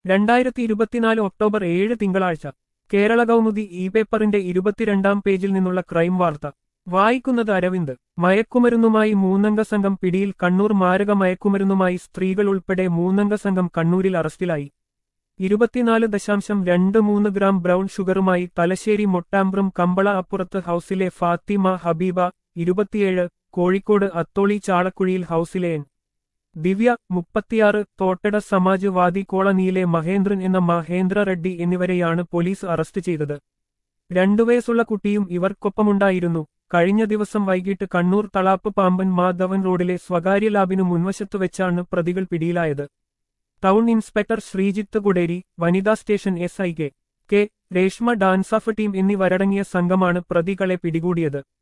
രണ്ടായിരത്തി ഇരുപത്തിനാല് ഒക്ടോബർ ഏഴ് തിങ്കളാഴ്ച കേരള കൗമുദി ഇ പേപ്പറിന്റെ ഇരുപത്തിരണ്ടാം പേജിൽ നിന്നുള്ള ക്രൈം വാർത്ത വായിക്കുന്നത് അരവിന്ദ് മയക്കുമരുന്നുമായി മൂന്നംഗ സംഘം പിടിയിൽ കണ്ണൂർ മാരക മയക്കുമരുന്നുമായി സ്ത്രീകൾ ഉൾപ്പെടെ മൂന്നംഗ സംഘം കണ്ണൂരിൽ അറസ്റ്റിലായി ഇരുപത്തിനാല് ദശാംശം രണ്ട് മൂന്ന് ഗ്രാം ബ്രൗൺ ഷുഗറുമായി തലശ്ശേരി മൊട്ടാമ്പ്രം കമ്പള അപ്പുറത്ത് ഹൌസിലെ ഫാത്തിമ ഹബീബ ഇരുപത്തിയേഴ് കോഴിക്കോട് അത്തോളി ചാളക്കുഴിയിൽ ഹൌസിലെ എൻ ദിവ്യ മുപ്പത്തിയാറ് തോട്ടട സമാജ് വാദി കോളനിയിലെ മഹേന്ദ്രൻ എന്ന മഹേന്ദ്ര റെഡ്ഡി എന്നിവരെയാണ് പോലീസ് അറസ്റ്റ് ചെയ്തത് രണ്ടു വയസ്സുള്ള കുട്ടിയും ഇവർക്കൊപ്പമുണ്ടായിരുന്നു കഴിഞ്ഞ ദിവസം വൈകിട്ട് കണ്ണൂർ തളാപ്പ് പാമ്പൻ മാധവൻ റോഡിലെ സ്വകാര്യ ലാബിനു മുൻവശത്തു വെച്ചാണ് പ്രതികൾ പിടിയിലായത് ടൗൺ ഇൻസ്പെക്ടർ ശ്രീജിത്ത് കുടേരി വനിതാ station S I K K Reshma DANSAF team എന്നിവരടങ്ങിയ സംഘമാണ് പ്രതികളെ പിടികൂടിയത്